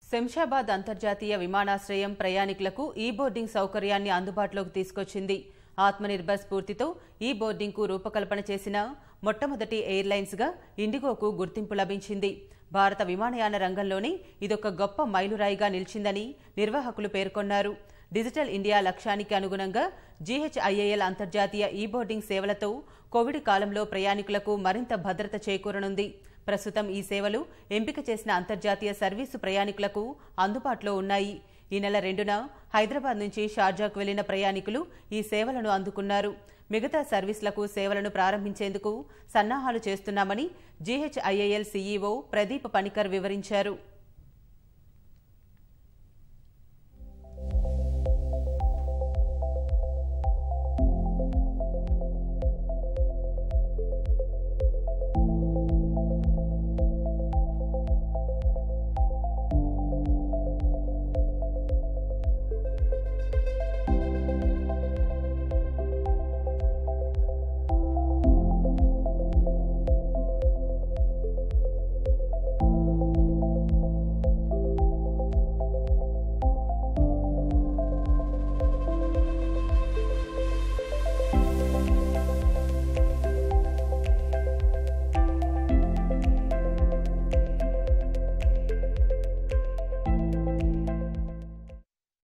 శంషాబాద్ అంతర్జాతీయ విమానాశ్రయం ప్రయాణికులకు ఈ బోర్డింగ్ సౌకర్యాన్ని అందుబాటులోకి తీసుకొచ్చింది ఆత్మనిర్భర్ స్ఫూర్తితో ఈ బోర్డింగ్కు రూపకల్పన చేసిన మొట్టమొదటి ఎయిర్లైన్స్గా ఇండిగోకు గుర్తింపు లభించింది భారత విమానయాన రంగంలోనే ఇదొక గొప్ప మైలురాయిగా నిలిచిందని నిర్వాహకులు పేర్కొన్నారు డిజిటల్ ఇండియా లక్ష్యానికి అనుగుణంగా జీహెచ్ఐఏఎల్ అంతర్జాతీయ ఈ బోర్డింగ్ సేవలతో కోవిడ్ కాలంలో ప్రయాణికులకు మరింత భద్రత చేకూరనుంది ప్రస్తుతం ఈ సేవలు ఎంపిక చేసిన అంతర్జాతీయ సర్వీసు ప్రయాణికులకు అందుబాటులో ఉన్నాయి ఈ నెల రెండున హైదరాబాద్ నుంచి షార్జాకు వెళ్లిన ప్రయాణికులు ఈ సేవలను అందుకున్నారు మిగతా సర్వీసులకు సేవలను ప్రారంభించేందుకు సన్నాహాలు చేస్తున్నామని జీహెచ్ఐఏఎల్ సీఈఓ ప్రదీప్ పనికర్ వివరించారు